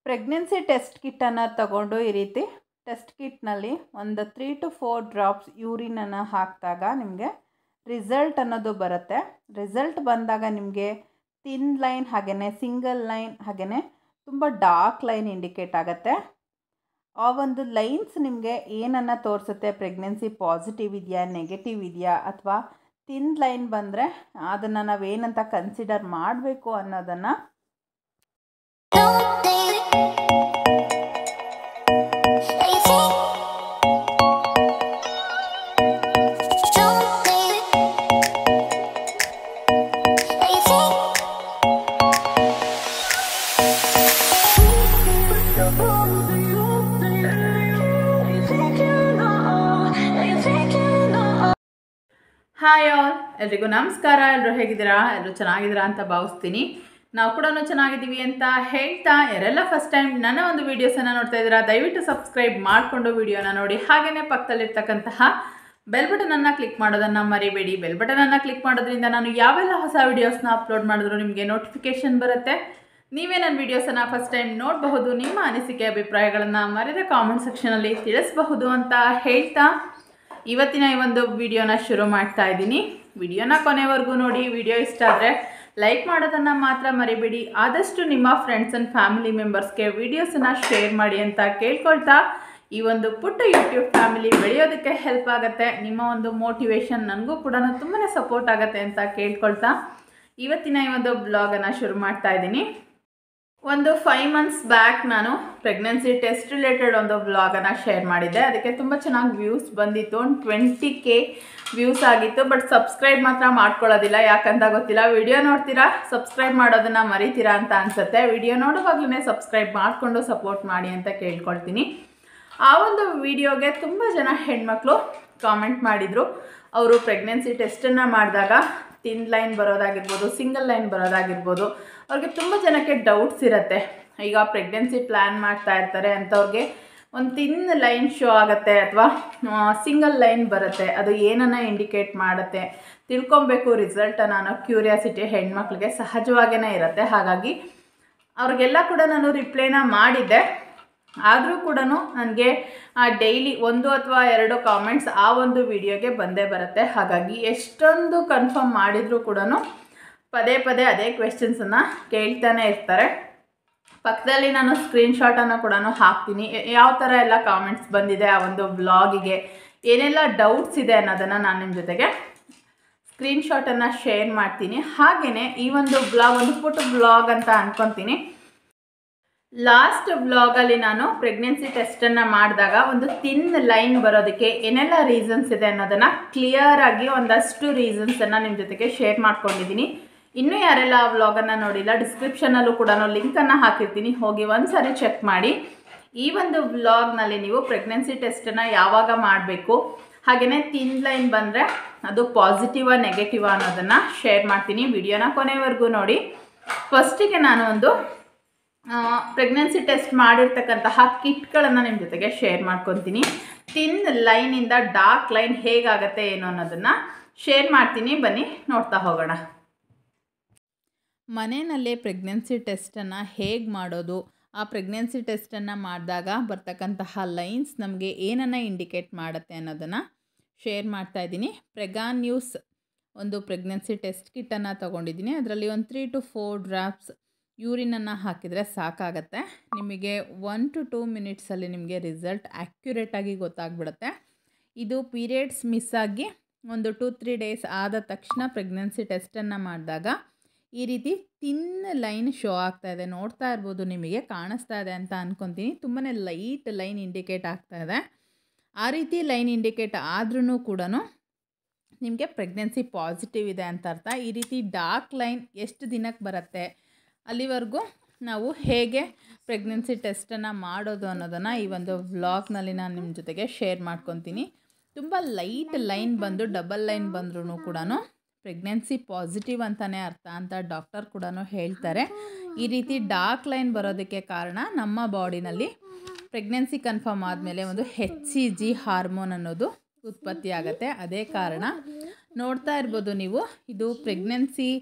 Pregnancy test ಕಿಟ್ಟನ್ನು ತಗೊಂಡು ಈ ರೀತಿ ಟೆಸ್ಟ್ ಕಿಟ್ನಲ್ಲಿ ಒಂದು ತ್ರೀ ಟು ಫೋರ್ ಡ್ರಾಪ್ಸ್ ಯೂರಿನನ್ನು ಹಾಕಿದಾಗ ನಿಮಗೆ ರಿಸಲ್ಟ್ ಅನ್ನೋದು ಬರುತ್ತೆ ರಿಸಲ್ಟ್ ಬಂದಾಗ ನಿಮಗೆ ತಿನ್ ಲೈನ್ ಹಾಗೆಯೇ ಸಿಂಗಲ್ ಲೈನ್ ಹಾಗೆಯೇ ತುಂಬ ಡಾರ್ಕ್ ಲೈನ್ ಇಂಡಿಕೇಟ್ ಆಗುತ್ತೆ ಆ ಒಂದು ಲೈನ್ಸ್ ನಿಮಗೆ ಏನನ್ನು ತೋರಿಸುತ್ತೆ ಪ್ರೆಗ್ನೆನ್ಸಿ ಪಾಸಿಟಿವ್ ಇದೆಯಾ ನೆಗೆಟಿವ್ ಇದೆಯಾ ಅಥವಾ ತಿನ್ ಲೈನ್ ಬಂದರೆ ಅದನ್ನು ನಾವೇನಂತ ಕನ್ಸಿಡರ್ ಮಾಡಬೇಕು ಅನ್ನೋದನ್ನು ಹಾಯ್ ಆಲ್ ಎಲ್ರಿಗೂ ನಮಸ್ಕಾರ ಎಲ್ಲರೂ ಹೇಗಿದ್ದೀರಾ ಎಲ್ಲರೂ ಚೆನ್ನಾಗಿದ್ದೀರಾ ಅಂತ ಭಾವಿಸ್ತೀನಿ ನಾವು ಕೂಡ ಚೆನ್ನಾಗಿದ್ದೀವಿ ಅಂತ ಹೇಳ್ತಾ ಯಾರೆಲ್ಲ ಫಸ್ಟ್ ಟೈಮ್ ನನ್ನ ಒಂದು ವೀಡಿಯೋಸನ್ನು ನೋಡ್ತಾ ಇದ್ದೀರಾ ದಯವಿಟ್ಟು ಸಬ್ಸ್ಕ್ರೈಬ್ ಮಾಡಿಕೊಂಡು ವಿಡಿಯೋನ ನೋಡಿ ಹಾಗೆಯೇ ಪಕ್ಕದಲ್ಲಿರ್ತಕ್ಕಂತಹ ಬೆಲ್ ಬಟನನ್ನು ಕ್ಲಿಕ್ ಮಾಡೋದನ್ನು ಮರಿಬೇಡಿ ಬೆಲ್ ಬಟನನ್ನು ಕ್ಲಿಕ್ ಮಾಡೋದ್ರಿಂದ ನಾನು ಯಾವೆಲ್ಲ ಹೊಸ ವೀಡಿಯೋಸ್ನ ಅಪ್ಲೋಡ್ ಮಾಡಿದ್ರು ನಿಮಗೆ ನೋಟಿಫಿಕೇಷನ್ ಬರುತ್ತೆ ನೀವೇ ನನ್ನ ವೀಡಿಯೋಸನ್ನು ಫಸ್ಟ್ ಟೈಮ್ ನೋಡಬಹುದು ನಿಮ್ಮ ಅನಿಸಿಕೆ ಅಭಿಪ್ರಾಯಗಳನ್ನು ಮರೆದ ಕಾಮೆಂಟ್ ಸೆಕ್ಷನಲ್ಲಿ ತಿಳಿಸಬಹುದು ಅಂತ ಹೇಳ್ತಾ ಇವತ್ತಿನ ಈ ಒಂದು ವಿಡಿಯೋನ ಶುರು ಮಾಡ್ತಾ ಇದ್ದೀನಿ ವಿಡಿಯೋನ ಕೊನೆವರೆಗೂ ನೋಡಿ ವಿಡಿಯೋ ಇಷ್ಟ ಆದರೆ ಲೈಕ್ ಮಾಡೋದನ್ನು ಮಾತ್ರ ಮರಿಬೇಡಿ ಆದಷ್ಟು ನಿಮ್ಮ ಫ್ರೆಂಡ್ಸ್ ಆ್ಯಂಡ್ ಫ್ಯಾಮಿಲಿ ಮೆಂಬರ್ಸ್ಗೆ ವೀಡಿಯೋಸನ್ನು ಶೇರ್ ಮಾಡಿ ಅಂತ ಕೇಳ್ಕೊಳ್ತಾ ಈ ಒಂದು ಪುಟ್ಟ ಯೂಟ್ಯೂಬ್ ಫ್ಯಾಮಿಲಿ ಬೆಳೆಯೋದಕ್ಕೆ ಹೆಲ್ಪ್ ಆಗುತ್ತೆ ನಿಮ್ಮ ಒಂದು ಮೋಟಿವೇಶನ್ ನನಗೂ ಕೂಡ ತುಂಬಾ ಸಪೋರ್ಟ್ ಆಗುತ್ತೆ ಅಂತ ಕೇಳ್ಕೊಳ್ತಾ ಇವತ್ತಿನ ಈ ಒಂದು ಬ್ಲಾಗನ್ನು ಶುರು ಮಾಡ್ತಾ ಇದ್ದೀನಿ ಒಂದು ಫೈವ್ ಮಂತ್ಸ್ ಬ್ಯಾಕ್ ನಾನು ಪ್ರೆಗ್ನೆನ್ಸಿ ಟೆಸ್ಟ್ ರಿಲೇಟೆಡ್ ಒಂದು ವ್ಲಾಗನ್ನು ಶೇರ್ ಮಾಡಿದ್ದೆ ಅದಕ್ಕೆ ತುಂಬ ಚೆನ್ನಾಗಿ ವ್ಯೂಸ್ ಬಂದಿತ್ತು ಒಂದು ಟ್ವೆಂಟಿ ಕೆ ವ್ಯೂಸ್ ಆಗಿತ್ತು ಬಟ್ ಸಬ್ಸ್ಕ್ರೈಬ್ ಮಾತ್ರ ಮಾಡ್ಕೊಳ್ಳೋದಿಲ್ಲ ಯಾಕಂತ ಗೊತ್ತಿಲ್ಲ ವಿಡಿಯೋ ನೋಡ್ತೀರಾ ಸಬ್ಸ್ಕ್ರೈಬ್ ಮಾಡೋದನ್ನು ಮರಿತೀರಾ ಅಂತ ಅನಿಸುತ್ತೆ ವಿಡಿಯೋ ನೋಡುವಾಗಲೇ ಸಬ್ಸ್ಕ್ರೈಬ್ ಮಾಡಿಕೊಂಡು ಸಪೋರ್ಟ್ ಮಾಡಿ ಅಂತ ಕೇಳ್ಕೊಳ್ತೀನಿ ಆ ಒಂದು ವಿಡಿಯೋಗೆ ತುಂಬ ಜನ ಹೆಣ್ಮಕ್ಳು ಕಾಮೆಂಟ್ ಮಾಡಿದರು ಅವರು ಪ್ರೆಗ್ನೆನ್ಸಿ ಟೆಸ್ಟನ್ನು ಮಾಡಿದಾಗ ತಿನ್ ಲೈನ್ ಬರೋದಾಗಿರ್ಬೋದು ಸಿಂಗಲ್ ಲೈನ್ ಬರೋದಾಗಿರ್ಬೋದು ಅವ್ರಿಗೆ ತುಂಬ ಜನಕ್ಕೆ ಡೌಟ್ಸ್ ಇರುತ್ತೆ ಈಗ ಪ್ರೆಗ್ನೆನ್ಸಿ ಪ್ಲ್ಯಾನ್ ಮಾಡ್ತಾ ಇರ್ತಾರೆ ಅಂಥವ್ರಿಗೆ ಒಂದು ತಿನ್ ಲೈನ್ ಶೋ ಆಗುತ್ತೆ ಅಥವಾ ಸಿಂಗಲ್ ಲೈನ್ ಬರುತ್ತೆ ಅದು ಏನನ್ನು ಇಂಡಿಕೇಟ್ ಮಾಡುತ್ತೆ ತಿಳ್ಕೊಬೇಕು ರಿಸಲ್ಟನ್ನು ಅನ್ನೋ ಕ್ಯೂರಿಯಾಸಿಟಿ ಹೆಣ್ಮಕ್ಳಿಗೆ ಸಹಜವಾಗೇ ಇರುತ್ತೆ ಹಾಗಾಗಿ ಅವ್ರಿಗೆಲ್ಲ ಕೂಡ ನಾನು ರಿಪ್ಲೈನ ಮಾಡಿದ್ದೆ ಆದರೂ ಕೂಡ ನನಗೆ ಡೈಲಿ ಒಂದು ಅಥವಾ ಎರಡು ಕಾಮೆಂಟ್ಸ್ ಆ ಒಂದು ವಿಡಿಯೋಗೆ ಬಂದೇ ಬರುತ್ತೆ ಹಾಗಾಗಿ ಎಷ್ಟೊಂದು ಕನ್ಫರ್ಮ್ ಮಾಡಿದರೂ ಕೂಡ ಪದೇ ಪದೇ ಅದೇ ಕ್ವೆಶನ್ಸನ್ನು ಕೇಳ್ತಾನೆ ಇರ್ತಾರೆ ಪಕ್ಕದಲ್ಲಿ ನಾನು ಸ್ಕ್ರೀನ್ಶಾಟನ್ನು ಕೂಡ ಹಾಕ್ತೀನಿ ಯಾವ ಥರ ಎಲ್ಲ ಕಾಮೆಂಟ್ಸ್ ಬಂದಿದೆ ಆ ಒಂದು ಬ್ಲಾಗಿಗೆ ಏನೆಲ್ಲ ಡೌಟ್ಸ್ ಇದೆ ಅನ್ನೋದನ್ನು ನಾನು ನಿಮ್ಮ ಜೊತೆಗೆ ಸ್ಕ್ರೀನ್ಶಾಟನ್ನು ಶೇರ್ ಮಾಡ್ತೀನಿ ಹಾಗೆಯೇ ಈ ಒಂದು ಬ್ಲಾಗ್ ಒಂದು ಪುಟ್ಟ ಬ್ಲಾಗ್ ಅಂತ ಅಂದ್ಕೊತೀನಿ ಲಾಸ್ಟ್ ಬ್ಲಾಗಲ್ಲಿ ನಾನು ಪ್ರೆಗ್ನೆನ್ಸಿ ಟೆಸ್ಟನ್ನು ಮಾಡಿದಾಗ ಒಂದು ತಿನ್ ಲೈನ್ ಬರೋದಕ್ಕೆ ಏನೆಲ್ಲ ರೀಸನ್ಸ್ ಇದೆ ಅನ್ನೋದನ್ನು ಕ್ಲಿಯರಾಗಿ ಒಂದಷ್ಟು ರೀಸನ್ಸನ್ನು ನಿಮ್ಮ ಜೊತೆಗೆ ಶೇರ್ ಮಾಡ್ಕೊಂಡಿದ್ದೀನಿ ಇನ್ನೂ ಯಾರೆಲ್ಲ ಆ ವ್ಲಾಗನ್ನು ನೋಡಿಲ್ಲ ಡಿಸ್ಕ್ರಿಪ್ಷನಲ್ಲೂ ಕೂಡ ಲಿಂಕನ್ನು ಹಾಕಿರ್ತೀನಿ ಹೋಗಿ ಒಂದು ಸಾರಿ ಚೆಕ್ ಮಾಡಿ ಈ ಒಂದು ವ್ಲಾಗ್ನಲ್ಲಿ ನೀವು ಪ್ರೆಗ್ನೆನ್ಸಿ ಟೆಸ್ಟನ್ನು ಯಾವಾಗ ಮಾಡಬೇಕು ಹಾಗೆಯೇ ತಿನ್ ಲೈನ್ ಬಂದರೆ ಅದು ಪಾಸಿಟಿವಾ ನೆಗೆಟಿವಾ ಅನ್ನೋದನ್ನು ಶೇರ್ ಮಾಡ್ತೀನಿ ವಿಡಿಯೋನ ಕೊನೆವರೆಗೂ ನೋಡಿ ಫಸ್ಟಿಗೆ ನಾನು ಒಂದು ಪ್ರೆಗ್ನೆನ್ಸಿ ಟೆಸ್ಟ್ ಮಾಡಿರ್ತಕ್ಕಂತಹ ಕಿಟ್ಗಳನ್ನು ನಿಮ್ಮ ಜೊತೆಗೆ ಶೇರ್ ಮಾಡ್ಕೊತೀನಿ ತಿನ್ ಲೈನಿಂದ ಡಾರ್ಕ್ ಲೈನ್ ಹೇಗಾಗತ್ತೆ ಏನು ಅನ್ನೋದನ್ನು ಶೇರ್ ಮಾಡ್ತೀನಿ ಬನ್ನಿ ನೋಡ್ತಾ ಹೋಗೋಣ ಮನೆಯಲ್ಲೇ ಪ್ರೆಗ್ನೆನ್ಸಿ ಟೆಸ್ಟನ್ನು ಹೇಗೆ ಮಾಡೋದು ಆ ಪ್ರೆಗ್ನೆನ್ಸಿ ಟೆಸ್ಟನ್ನು ಮಾಡಿದಾಗ ಬರ್ತಕ್ಕಂತಹ ಲೈನ್ಸ್ ನಮಗೆ ಏನನ್ನು ಇಂಡಿಕೇಟ್ ಮಾಡುತ್ತೆ ಅನ್ನೋದನ್ನು ಶೇರ್ ಮಾಡ್ತಾ ಇದ್ದೀನಿ ಪ್ರೆಗಾನ್ ನ್ಯೂಸ್ ಒಂದು ಪ್ರೆಗ್ನೆನ್ಸಿ ಟೆಸ್ಟ್ ಕಿಟ್ಟನ್ನು ತೊಗೊಂಡಿದ್ದೀನಿ ಅದರಲ್ಲಿ ಒಂದು ತ್ರೀ ಟು ಫೋರ್ ಡ್ರಾಪ್ಸ್ ಯೂರಿನನ್ನು ಹಾಕಿದರೆ ಸಾಕಾಗತ್ತೆ ನಿಮಗೆ ಒನ್ ಟು ಟೂ ಮಿನಿಟ್ಸಲ್ಲಿ ನಿಮಗೆ ರಿಸಲ್ಟ್ ಆ್ಯಕ್ಯುರೇಟಾಗಿ ಗೊತ್ತಾಗ್ಬಿಡುತ್ತೆ ಇದು ಪೀರಿಯಡ್ಸ್ ಮಿಸ್ ಆಗಿ ಒಂದು ಟೂ ತ್ರೀ ಡೇಸ್ ಆದ ತಕ್ಷಣ ಪ್ರೆಗ್ನೆನ್ಸಿ ಟೆಸ್ಟನ್ನು ಮಾಡಿದಾಗ ಈ ರೀತಿ ತಿನ್ ಲೈನ್ ಶೋ ಆಗ್ತಾ ಇದೆ ನೋಡ್ತಾ ಇರ್ಬೋದು ನಿಮಗೆ ಕಾಣಿಸ್ತಾ ಇದೆ ಅಂತ ಅಂದ್ಕೊತೀನಿ ತುಂಬಾ ಲೈಟ್ ಲೈನ್ ಇಂಡಿಕೇಟ್ ಆಗ್ತಾ ಇದೆ ಆ ರೀತಿ ಲೈನ್ ಇಂಡಿಕೇಟ್ ಆದ್ರೂ ಕೂಡ ನಿಮಗೆ ಪ್ರೆಗ್ನೆನ್ಸಿ ಪಾಸಿಟಿವ್ ಇದೆ ಅಂತ ಅರ್ಥ ಈ ರೀತಿ ಡಾರ್ಕ್ ಲೈನ್ ಎಷ್ಟು ದಿನಕ್ಕೆ ಬರುತ್ತೆ ಅಲ್ಲಿವರೆಗೂ ನಾವು ಹೇಗೆ ಪ್ರೆಗ್ನೆನ್ಸಿ ಟೆಸ್ಟನ್ನು ಮಾಡೋದು ಅನ್ನೋದನ್ನು ಈ ಒಂದು ವ್ಲಾಗ್ನಲ್ಲಿ ನಾನು ನಿಮ್ಮ ಜೊತೆಗೆ ಶೇರ್ ಮಾಡ್ಕೊತೀನಿ ತುಂಬ ಲೈಟ್ ಲೈನ್ ಬಂದು ಡಬಲ್ ಲೈನ್ ಬಂದ್ರೂ ಕೂಡ ಪ್ರೆಗ್ನೆನ್ಸಿ ಪಾಸಿಟಿವ್ ಅಂತಲೇ ಅರ್ಥ ಅಂತ ಡಾಕ್ಟರ್ ಕೂಡ ಹೇಳ್ತಾರೆ ಈ ರೀತಿ ಡಾರ್ಕ್ ಲೈನ್ ಬರೋದಕ್ಕೆ ಕಾರಣ ನಮ್ಮ ಬಾಡಿನಲ್ಲಿ ಪ್ರೆಗ್ನೆನ್ಸಿ ಕನ್ಫರ್ಮ್ ಆದಮೇಲೆ ಒಂದು ಹೆಚ್ ಸಿ ಜಿ ಹಾರ್ಮೋನ್ ಅನ್ನೋದು ಉತ್ಪತ್ತಿ ಆಗುತ್ತೆ ಅದೇ ಕಾರಣ ನೋಡ್ತಾ ಇರ್ಬೋದು ನೀವು ಇದು ಪ್ರೆಗ್ನೆನ್ಸಿ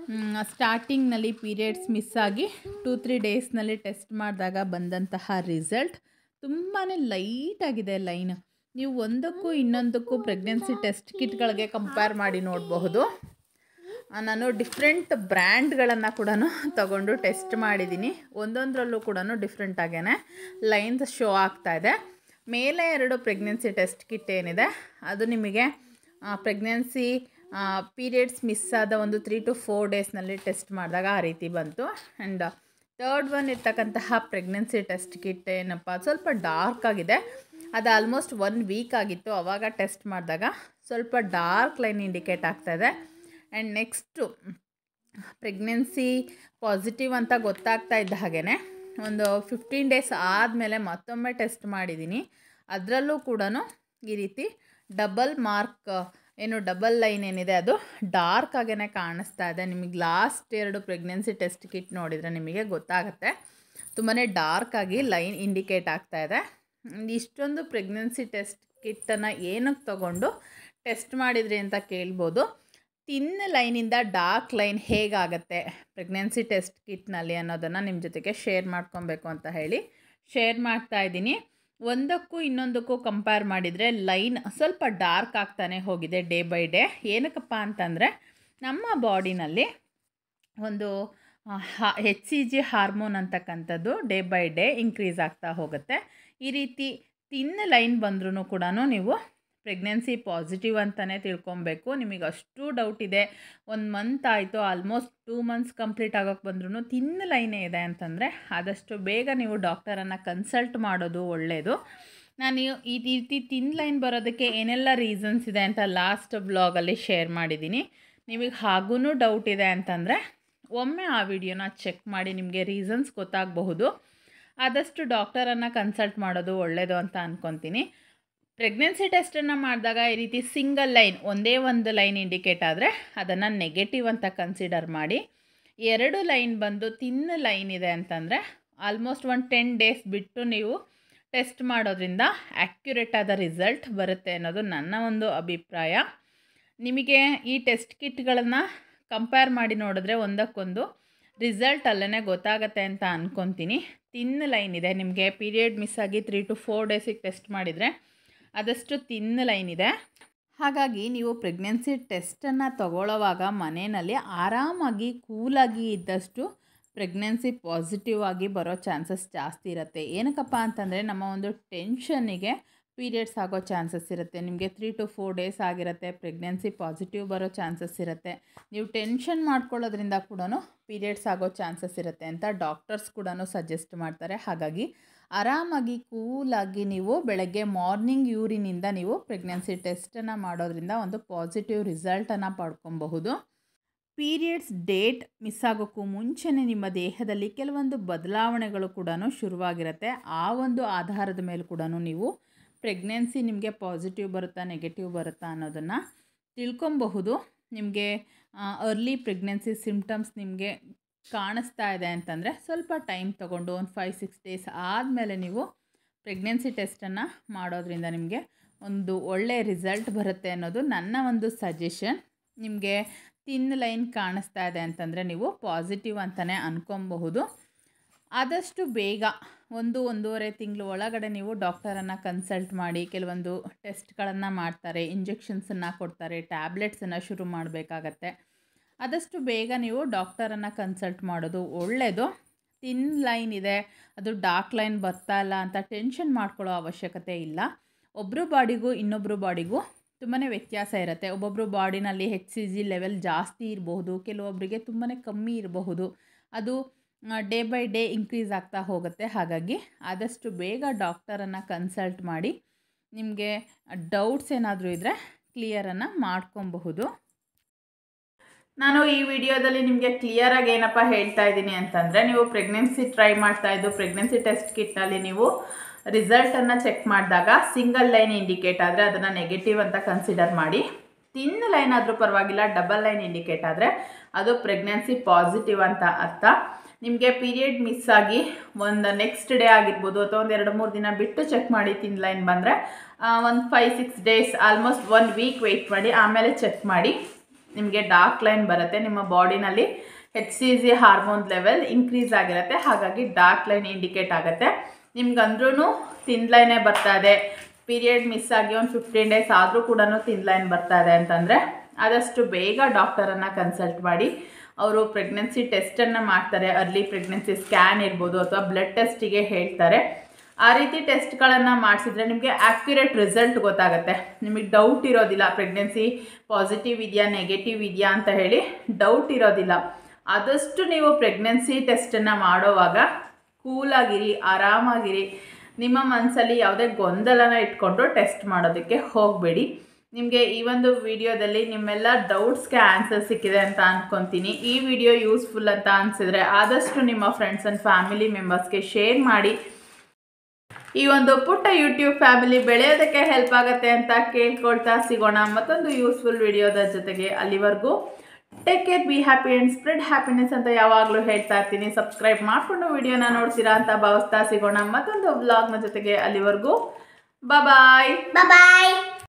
ಸ್ಟಾರ್ಟಿಂಗ್ನಲ್ಲಿ ಪೀರಿಯಡ್ಸ್ ಮಿಸ್ ಆಗಿ ಟೂ ತ್ರೀ ಡೇಸ್ನಲ್ಲಿ ಟೆಸ್ಟ್ ಮಾಡಿದಾಗ ಬಂದಂತಹ ರಿಸಲ್ಟ್ ತುಂಬಾ ಲೈಟಾಗಿದೆ ಲೈನ್ ನೀವು ಒಂದಕ್ಕೂ ಇನ್ನೊಂದಕ್ಕೂ ಪ್ರೆಗ್ನೆನ್ಸಿ ಟೆಸ್ಟ್ ಕಿಟ್ಗಳಿಗೆ ಕಂಪೇರ್ ಮಾಡಿ ನೋಡಬಹುದು ಆ, ನಾನು ಡಿಫ್ರೆಂಟ್ ಬ್ರ್ಯಾಂಡ್ಗಳನ್ನು ಕೂಡ ತಗೊಂಡು ಟೆಸ್ಟ್ ಮಾಡಿದ್ದೀನಿ ಒಂದೊಂದರಲ್ಲೂ ಕೂಡ ಡಿಫ್ರೆಂಟ್ ಆಗೇನೆ ಲೈನ್ಸ್ ಶೋ ಆಗ್ತಾ ಇದೆ ಮೇಲೆ ಎರಡು ಪ್ರೆಗ್ನೆನ್ಸಿ ಟೆಸ್ಟ್ ಕಿಟ್ ಏನಿದೆ ಅದು ನಿಮಗೆ ಪ್ರೆಗ್ನೆನ್ಸಿ ಪೀರಿಯಡ್ಸ್ ಮಿಸ್ ಆದ ಒಂದು ತ್ರೀ ಟು ಫೋರ್ ಡೇಸ್ನಲ್ಲಿ ಟೆಸ್ಟ್ ಮಾಡಿದಾಗ ಆ ರೀತಿ ಬಂತು ಆ್ಯಂಡ್ ತರ್ಡ್ ಒನ್ ಇರ್ತಕ್ಕಂತಹ ಪ್ರೆಗ್ನೆನ್ಸಿ ಟೆಸ್ಟ್ ಕಿಟ್ ಏನಪ್ಪ ಸ್ವಲ್ಪ ಡಾರ್ಕ್ ಆಗಿದೆ ಅದು ಆಲ್ಮೋಸ್ಟ್ ಒನ್ ವೀಕ್ ಆಗಿತ್ತು ಆವಾಗ ಟೆಸ್ಟ್ ಮಾಡಿದಾಗ ಸ್ವಲ್ಪ ಡಾರ್ಕ್ ಲೈನ್ ಇಂಡಿಕೇಟ್ ಆಗ್ತಾಯಿದೆ ಆ್ಯಂಡ್ ನೆಕ್ಸ್ಟು ಪ್ರೆಗ್ನೆನ್ಸಿ ಪಾಸಿಟಿವ್ ಅಂತ ಗೊತ್ತಾಗ್ತಾ ಇದ್ದ ಹಾಗೇ ಒಂದು ಫಿಫ್ಟೀನ್ ಡೇಸ್ ಆದಮೇಲೆ ಮತ್ತೊಮ್ಮೆ ಟೆಸ್ಟ್ ಮಾಡಿದ್ದೀನಿ ಅದರಲ್ಲೂ ಕೂಡ ಈ ರೀತಿ ಡಬಲ್ ಮಾರ್ಕ್ ಏನು ಡಬಲ್ ಲೈನ್ ಏನಿದೆ ಅದು ಡಾರ್ಕ್ ಆಗೇ ಕಾಣಿಸ್ತಾ ಇದೆ ನಿಮಗೆ ಲಾಸ್ಟ್ ಎರಡು ಪ್ರೆಗ್ನೆನ್ಸಿ ಟೆಸ್ಟ್ ಕಿಟ್ ನೋಡಿದರೆ ನಿಮಗೆ ಗೊತ್ತಾಗುತ್ತೆ ತುಂಬಾ ಡಾರ್ಕ್ ಆಗಿ ಲೈನ್ ಇಂಡಿಕೇಟ್ ಆಗ್ತಾ ಇದೆ ಇಷ್ಟೊಂದು ಪ್ರೆಗ್ನೆನ್ಸಿ ಟೆಸ್ಟ್ ಕಿಟ್ಟನ್ನು ಏನಕ್ಕೆ ತಗೊಂಡು ಟೆಸ್ಟ್ ಮಾಡಿದ್ರಿ ಅಂತ ಕೇಳ್ಬೋದು ತಿನ್ ಲೈನಿಂದ ಡಾರ್ಕ್ ಲೈನ್ ಹೇಗಾಗತ್ತೆ ಪ್ರೆಗ್ನೆನ್ಸಿ ಟೆಸ್ಟ್ ಕಿಟ್ನಲ್ಲಿ ಅನ್ನೋದನ್ನು ನಿಮ್ಮ ಜೊತೆಗೆ ಶೇರ್ ಮಾಡ್ಕೊಬೇಕು ಅಂತ ಹೇಳಿ ಶೇರ್ ಮಾಡ್ತಾ ಇದ್ದೀನಿ ಒಂದಕ್ಕೂ ಇನ್ನೊಂದಕ್ಕೂ ಕಂಪೇರ್ ಮಾಡಿದರೆ ಲೈನ್ ಸ್ವಲ್ಪ ಡಾರ್ಕ್ ಆಗ್ತಾನೆ ಹೋಗಿದೆ ಡೇ ಬೈ ಡೇ ಏನಕ್ಕಪ್ಪ ಅಂತಂದರೆ ನಮ್ಮ ಬಾಡಿನಲ್ಲಿ ಒಂದು ಹೆಚ್ ಸಿ ಜಿ ಹಾರ್ಮೋನ್ ಅಂತಕ್ಕಂಥದ್ದು ಡೇ ಬೈ ಡೇ ಇನ್ಕ್ರೀಸ್ ಆಗ್ತಾ ಹೋಗುತ್ತೆ ಈ ರೀತಿ ತಿನ್ ಲೈನ್ ಬಂದ್ರೂ ಕೂಡ ನೀವು ಪ್ರೆಗ್ನೆನ್ಸಿ ಪಾಸಿಟಿವ್ ಅಂತಲೇ ತಿಳ್ಕೊಬೇಕು ನಿಮಗೆ ಅಷ್ಟು ಡೌಟ್ ಇದೆ ಒಂದು ಮಂತ್ ಆಯಿತು ಆಲ್ಮೋಸ್ಟ್ ಟೂ ಮಂತ್ಸ್ ಕಂಪ್ಲೀಟ್ ಆಗೋಕ್ಕೆ ಬಂದ್ರೂ ತಿನ್ ಲೈನೇ ಇದೆ ಅಂತಂದರೆ ಆದಷ್ಟು ಬೇಗ ನೀವು ಡಾಕ್ಟರನ್ನು ಕನ್ಸಲ್ಟ್ ಮಾಡೋದು ಒಳ್ಳೆಯದು ನಾನು ಈ ರೀತಿ ತಿನ್ ಲೈನ್ ಬರೋದಕ್ಕೆ ಏನೆಲ್ಲ ರೀಸನ್ಸ್ ಇದೆ ಅಂತ ಲಾಸ್ಟ್ ಬ್ಲಾಗಲ್ಲಿ ಶೇರ್ ಮಾಡಿದ್ದೀನಿ ನಿಮಗೆ ಹಾಗೂ ಡೌಟ್ ಇದೆ ಅಂತಂದರೆ ಒಮ್ಮೆ ಆ ವಿಡಿಯೋನ ಚೆಕ್ ಮಾಡಿ ನಿಮಗೆ ರೀಸನ್ಸ್ ಗೊತ್ತಾಗಬಹುದು ಆದಷ್ಟು ಡಾಕ್ಟರನ್ನು ಕನ್ಸಲ್ಟ್ ಮಾಡೋದು ಒಳ್ಳೆಯದು ಅಂತ ಅಂದ್ಕೊತೀನಿ ಪ್ರೆಗ್ನೆನ್ಸಿ ಟೆಸ್ಟನ್ನು ಮಾಡಿದಾಗ ಈ ರೀತಿ ಸಿಂಗಲ್ ಲೈನ್ ಒಂದೇ ಒಂದು ಲೈನ್ ಇಂಡಿಕೇಟ್ ಆದರೆ ಅದನ್ನು ನೆಗೆಟಿವ್ ಅಂತ ಕನ್ಸಿಡರ್ ಮಾಡಿ ಎರಡು ಲೈನ್ ಬಂದು ತಿನ್ ಲೈನ್ ಇದೆ ಅಂತಂದರೆ ಆಲ್ಮೋಸ್ಟ್ ಒಂದು ಟೆನ್ ಡೇಸ್ ಬಿಟ್ಟು ನೀವು ಟೆಸ್ಟ್ ಮಾಡೋದ್ರಿಂದ ಆ್ಯಕ್ಯುರೇಟ್ ಆದ ರಿಸಲ್ಟ್ ಬರುತ್ತೆ ಅನ್ನೋದು ನನ್ನ ಒಂದು ಅಭಿಪ್ರಾಯ ನಿಮಗೆ ಈ ಟೆಸ್ಟ್ ಕಿಟ್ಗಳನ್ನು ಕಂಪೇರ್ ಮಾಡಿ ನೋಡಿದ್ರೆ ಒಂದಕ್ಕೊಂದು ರಿಸಲ್ಟ್ ಅಲ್ಲೇ ಗೊತ್ತಾಗತ್ತೆ ಅಂತ ಅಂದ್ಕೊತೀನಿ ತಿನ್ ಲೈನ್ ಇದೆ ನಿಮಗೆ ಪೀರಿಯಡ್ ಮಿಸ್ ಆಗಿ ತ್ರೀ ಟು ಫೋರ್ ಡೇಸಿಗೆ ಟೆಸ್ಟ್ ಮಾಡಿದರೆ ಆದಷ್ಟು ತಿನ್ ಲೈನ್ ಇದೆ ಹಾಗಾಗಿ ನೀವು ಪ್ರೆಗ್ನೆನ್ಸಿ ಟೆಸ್ಟನ್ನು ತಗೊಳ್ಳೋವಾಗ ಮನೆಯಲ್ಲಿ ಆರಾಮಾಗಿ ಕೂಲಾಗಿ ಇದ್ದಷ್ಟು ಪ್ರೆಗ್ನೆನ್ಸಿ ಪಾಸಿಟಿವ್ ಆಗಿ ಬರೋ ಚಾನ್ಸಸ್ ಜಾಸ್ತಿ ಇರುತ್ತೆ ಏನಕ್ಕಪ್ಪ ಅಂತಂದರೆ ನಮ್ಮ ಒಂದು ಟೆನ್ಷನ್ನಿಗೆ ಪೀರಿಯಡ್ಸ್ ಆಗೋ ಚಾನ್ಸಸ್ ಇರುತ್ತೆ ನಿಮಗೆ ತ್ರೀ ಟು ಫೋರ್ ಡೇಸ್ ಆಗಿರುತ್ತೆ ಪ್ರೆಗ್ನೆನ್ಸಿ ಪಾಸಿಟಿವ್ ಬರೋ ಚಾನ್ಸಸ್ ಇರುತ್ತೆ ನೀವು ಟೆನ್ಷನ್ ಮಾಡ್ಕೊಳ್ಳೋದ್ರಿಂದ ಕೂಡ ಪೀರಿಯಡ್ಸ್ ಆಗೋ ಚಾನ್ಸಸ್ ಇರುತ್ತೆ ಅಂತ ಡಾಕ್ಟರ್ಸ್ ಕೂಡ ಸಜೆಸ್ಟ್ ಮಾಡ್ತಾರೆ ಹಾಗಾಗಿ ಆರಾಮಾಗಿ ಕೂಲಾಗಿ ನೀವು ಬೆಳಗ್ಗೆ ಮಾರ್ನಿಂಗ್ ಯೂರಿನಿಂದ ನೀವು ಪ್ರೆಗ್ನೆನ್ಸಿ ಟೆಸ್ಟನ್ನು ಮಾಡೋದ್ರಿಂದ ಒಂದು ಪಾಸಿಟಿವ್ ರಿಸಲ್ಟನ್ನು ಪಡ್ಕೊಬಹುದು ಪೀರಿಯಡ್ಸ್ ಡೇಟ್ ಮಿಸ್ ಆಗೋಕ್ಕೂ ಮುಂಚೆನೇ ನಿಮ್ಮ ದೇಹದಲ್ಲಿ ಕೆಲವೊಂದು ಬದಲಾವಣೆಗಳು ಕೂಡ ಶುರುವಾಗಿರುತ್ತೆ ಆ ಒಂದು ಆಧಾರದ ಮೇಲೆ ಕೂಡ ನೀವು ಪ್ರೆಗ್ನೆನ್ಸಿ ನಿಮಗೆ ಪಾಸಿಟಿವ್ ಬರುತ್ತಾ ನೆಗೆಟಿವ್ ಬರುತ್ತಾ ಅನ್ನೋದನ್ನು ತಿಳ್ಕೊಬಹುದು ನಿಮಗೆ ಅರ್ಲಿ ಪ್ರೆಗ್ನೆನ್ಸಿ ಸಿಮ್ಟಮ್ಸ್ ನಿಮಗೆ ಕಾಣಿಸ್ತಾ ಇದೆ ಅಂತಂದರೆ ಸ್ವಲ್ಪ ಟೈಮ್ ತೊಗೊಂಡು ಒಂದು ಫೈವ್ ಸಿಕ್ಸ್ ಡೇಸ್ ಆದಮೇಲೆ ನೀವು ಪ್ರೆಗ್ನೆನ್ಸಿ ಟೆಸ್ಟನ್ನು ಮಾಡೋದ್ರಿಂದ ನಿಮಗೆ ಒಂದು ಒಳ್ಳೆಯ ರಿಸಲ್ಟ್ ಬರುತ್ತೆ ಅನ್ನೋದು ನನ್ನ ಒಂದು ಸಜೆಷನ್ ನಿಮಗೆ ತಿನ್ ಲೈನ್ ಕಾಣಿಸ್ತಾ ಇದೆ ಅಂತಂದರೆ ನೀವು ಪಾಸಿಟಿವ್ ಅಂತಲೇ ಅನ್ಕೊಬಹುದು ಆದಷ್ಟು ಬೇಗ ಒಂದು ಒಂದೂವರೆ ತಿಂಗಳು ಒಳಗಡೆ ನೀವು ಡಾಕ್ಟರನ್ನು ಕನ್ಸಲ್ಟ್ ಮಾಡಿ ಕೆಲವೊಂದು ಟೆಸ್ಟ್ಗಳನ್ನು ಮಾಡ್ತಾರೆ ಇಂಜೆಕ್ಷನ್ಸನ್ನು ಕೊಡ್ತಾರೆ ಟ್ಯಾಬ್ಲೆಟ್ಸನ್ನು ಶುರು ಮಾಡಬೇಕಾಗತ್ತೆ ಆದಷ್ಟು ಬೇಗ ನೀವು ಡಾಕ್ಟರನ್ನು ಕನ್ಸಲ್ಟ್ ಮಾಡೋದು ಒಳ್ಳೆಯದು ತಿನ್ ಲೈನ್ ಇದೆ ಅದು ಡಾರ್ಕ್ ಲೈನ್ ಬರ್ತಾ ಇಲ್ಲ ಅಂತ ಟೆನ್ಷನ್ ಮಾಡ್ಕೊಳ್ಳೋ ಅವಶ್ಯಕತೆ ಇಲ್ಲ ಒಬ್ಬರು ಬಾಡಿಗೂ ಇನ್ನೊಬ್ಬರು ಬಾಡಿಗೂ ತುಂಬಾ ವ್ಯತ್ಯಾಸ ಇರುತ್ತೆ ಒಬ್ಬೊಬ್ಬರು ಬಾಡಿನಲ್ಲಿ ಹೆಚ್ ಸಿ ಜಿ ಲೆವೆಲ್ ಜಾಸ್ತಿ ಇರಬಹುದು ಕೆಲವೊಬ್ಬರಿಗೆ ತುಂಬಾ ಕಮ್ಮಿ ಇರಬಹುದು ಅದು ಡೇ ಬೈ ಡೇ ಇನ್ಕ್ರೀಸ್ ಆಗ್ತಾ ಹೋಗುತ್ತೆ ಹಾಗಾಗಿ ಆದಷ್ಟು ಬೇಗ ಡಾಕ್ಟರನ್ನು ಕನ್ಸಲ್ಟ್ ಮಾಡಿ ನಿಮಗೆ ಡೌಟ್ಸ್ ಏನಾದರೂ ಇದ್ದರೆ ಕ್ಲಿಯರನ್ನು ಮಾಡ್ಕೊಬಹುದು ನಾನು ಈ ವಿಡಿಯೋದಲ್ಲಿ ನಿಮಗೆ ಕ್ಲಿಯರಾಗಿ ಏನಪ್ಪ ಹೇಳ್ತಾ ಇದ್ದೀನಿ ಅಂತಂದರೆ ನೀವು ಪ್ರೆಗ್ನೆನ್ಸಿ ಟ್ರೈ ಮಾಡ್ತಾ ಇದ್ದು ಪ್ರೆಗ್ನೆನ್ಸಿ ಟೆಸ್ಟ್ ಕಿಟ್ನಲ್ಲಿ ನೀವು ರಿಸಲ್ಟನ್ನು ಚೆಕ್ ಮಾಡಿದಾಗ ಸಿಂಗಲ್ ಲೈನ್ ಇಂಡಿಕೇಟ್ ಆದರೆ ಅದನ್ನು ನೆಗೆಟಿವ್ ಅಂತ ಕನ್ಸಿಡರ್ ಮಾಡಿ ತಿನ್ ಲೈನ್ ಆದರೂ ಪರವಾಗಿಲ್ಲ ಡಬಲ್ ಲೈನ್ ಇಂಡಿಕೇಟ್ ಆದರೆ ಅದು ಪ್ರೆಗ್ನೆನ್ಸಿ ಪಾಸಿಟಿವ್ ಅಂತ ಅರ್ಥ ನಿಮಗೆ ಪೀರಿಯಡ್ ಮಿಸ್ ಆಗಿ ಒಂದು ನೆಕ್ಸ್ಟ್ ಡೇ ಆಗಿರ್ಬೋದು ಅಥವಾ ಒಂದು ಎರಡು ಮೂರು ದಿನ ಬಿಟ್ಟು ಚೆಕ್ ಮಾಡಿ ತಿನ್ ಲೈನ್ ಬಂದರೆ ಒಂದು five six days almost one week wait ಮಾಡಿ ಆಮೇಲೆ ಚೆಕ್ ಮಾಡಿ ನಿಮಗೆ ಡಾರ್ಕ್ ಲೈನ್ ಬರುತ್ತೆ ನಿಮ್ಮ ಬಾಡಿನಲ್ಲಿ H C G hormone level increase ಆಗಿರುತ್ತೆ ಹಾಗಾಗಿ ಡಾರ್ಕ್ ಲೈನ್ ಇಂಡಿಕೇಟ್ ಆಗುತ್ತೆ ನಿಮ್ಗಂದ್ರೂ ತಿನ್ ಲೈನೇ ಬರ್ತಾ ಇದೆ ಪೀರಿಯಡ್ ಮಿಸ್ ಆಗಿ ಒಂದು ಫಿಫ್ಟೀನ್ ಡೇಸ್ ಆದರೂ ಕೂಡ ತಿನ್ ಲೈನ್ ಬರ್ತಾ ಇದೆ ಅಂತಂದರೆ ಆದಷ್ಟು ಬೇಗ ಡಾಕ್ಟರನ್ನು ಕನ್ಸಲ್ಟ್ ಮಾಡಿ ಅವರು ಪ್ರೆಗ್ನೆನ್ಸಿ ಟೆಸ್ಟನ್ನು ಮಾಡ್ತಾರೆ ಅರ್ಲಿ ಪ್ರೆಗ್ನೆನ್ಸಿ ಸ್ಕ್ಯಾನ್ ಇರ್ಬೋದು ಅಥವಾ ಬ್ಲಡ್ ಟೆಸ್ಟಿಗೆ ಹೇಳ್ತಾರೆ ಆ ರೀತಿ ಟೆಸ್ಟ್ಗಳನ್ನು ಮಾಡಿಸಿದ್ರೆ ನಿಮಗೆ ಆ್ಯಕ್ಯುರೇಟ್ ರಿಸಲ್ಟ್ ಗೊತ್ತಾಗುತ್ತೆ ನಿಮಗೆ ಡೌಟ್ ಇರೋದಿಲ್ಲ ಪ್ರೆಗ್ನೆನ್ಸಿ ಪಾಸಿಟಿವ್ ಇದೆಯಾ ನೆಗೆಟಿವ್ ಇದೆಯಾ ಅಂತ ಹೇಳಿ ಡೌಟ್ ಇರೋದಿಲ್ಲ ಆದಷ್ಟು ನೀವು ಪ್ರೆಗ್ನೆನ್ಸಿ ಟೆಸ್ಟನ್ನು ಮಾಡೋವಾಗ ಕೂಲಾಗಿರಿ ಆರಾಮಾಗಿರಿ ನಿಮ್ಮ ಮನಸ್ಸಲ್ಲಿ ಯಾವುದೇ ಗೊಂದಲನ ಇಟ್ಕೊಂಡು ಟೆಸ್ಟ್ ಮಾಡೋದಕ್ಕೆ ಹೋಗಬೇಡಿ ನಿಮಗೆ ಈ ಒಂದು ವಿಡಿಯೋದಲ್ಲಿ ನಿಮ್ಮೆಲ್ಲ ಡೌಟ್ಸ್ಗೆ ಆನ್ಸರ್ ಸಿಕ್ಕಿದೆ ಅಂತ ಅಂದ್ಕೊತೀನಿ ಈ ವಿಡಿಯೋ ಯೂಸ್ಫುಲ್ ಅಂತ ಅನಿಸಿದ್ರೆ ಆದಷ್ಟು ನಿಮ್ಮ ಫ್ರೆಂಡ್ಸ್ ಆ್ಯಂಡ್ ಫ್ಯಾಮಿಲಿ ಮೆಂಬರ್ಸ್ಗೆ ಶೇರ್ ಮಾಡಿ ಈ ಒಂದು ಪುಟ್ಟ ಯೂಟ್ಯೂಬ್ ಫ್ಯಾಮಿಲಿ ಬೆಳೆಯೋದಕ್ಕೆ ಹೆಲ್ಪ್ ಆಗುತ್ತೆ ಅಂತ ಕೇಳ್ಕೊಳ್ತಾ ಸಿಗೋಣ ಮತ್ತೊಂದು ಯೂಸ್ಫುಲ್ ವಿಡಿಯೋದ ಜೊತೆಗೆ ಅಲ್ಲಿವರೆಗೂ take care be happy and spread happiness ಅಂತ ಯಾವಾಗಲೂ ಹೇಳ್ತಾ ಇರ್ತೀನಿ ಸಬ್ಸ್ಕ್ರೈಬ್ ಮಾಡಿಕೊಂಡು ವಿಡಿಯೋನ ನೋಡ್ತೀರಾ ಅಂತ ಭಾವಿಸ್ತಾ ಸಿಗೋಣ ಮತ್ತೊಂದು ವ್ಲಾಗ್ನ ಜೊತೆಗೆ ಅಲ್ಲಿವರೆಗೂ ಬಾಯ್ Bye bye.